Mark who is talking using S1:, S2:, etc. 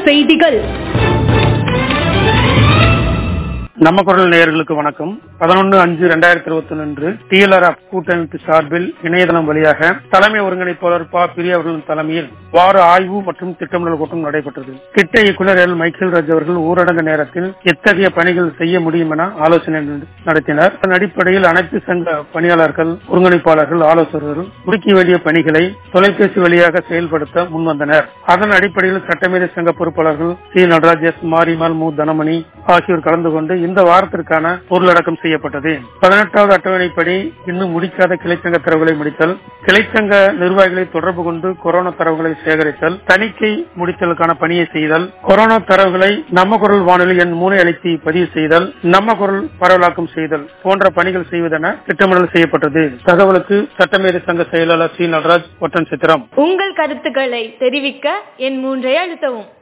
S1: செய்திகள்
S2: நம்ம குரல் நேயர்களுக்கு வணக்கம் பதினொன்று அஞ்சு ரெண்டாயிரத்தி இருபத்தி ஒன்று டிஎல்ஆர்எஃப் கூட்டமைப்பு சார்பில் இணையதளம் வழியாக தலைமை ஒருங்கிணைப்பாளர் ப பிரியா அவர்களின் தலைமையில் வார ஆய்வு மற்றும் திட்டமிடல் கூட்டம் நடைபெற்றது திட்ட இயக்குநர் எல் மைக்கேல் ராஜ் அவர்கள் ஊரடங்கு நேரத்தில் எத்தகைய பணிகள் செய்ய முடியும் என ஆலோசனை நடத்தினர் அதன் அடிப்படையில் அனைத்து சங்க பணியாளர்கள் ஒருங்கிணைப்பாளர்கள் ஆலோசகர்கள் முடிக்க வேண்டிய பணிகளை தொலைபேசி வழியாக செயல்படுத்த முன்வந்தனர் அதன் அடிப்படையில் சட்டமேதை சங்க பொறுப்பாளர்கள் சி நடராஜ் எஸ் மாரிமால் மு தனமணி ஆகியோர் கலந்து கொண்டு இந்த வாரத்திற்கான பொருளடக்கம் செய்யப்பட்டது பதினெட்டாவது அட்டவணைப்படி இன்னும் முடிக்காத கிளைச்சங்க தரவுகளை முடித்தல் கிளைச்சங்க நிர்வாகிகளை தொடர்பு கொண்டு கொரோனா தரவுகளை சேகரித்தல் தணிக்கை முடித்தலுக்கான பணியை செய்தல் கொரோனா தரவுகளை நம்ம குரல் வானொலி எண் மூனை அழைத்து பதிவு செய்தல் நம்ம குரல் பரவலாக்கம் செய்தல் போன்ற பணிகள் செய்வதென திட்டமிடல் செய்யப்பட்டது தகவலுக்கு சட்டமேதை சங்க செயலாளர் சி நடராஜ் ஒட்டன் சித்திரம்
S1: உங்கள் கருத்துக்களை தெரிவிக்க என் மூன்றை அழுத்தவும்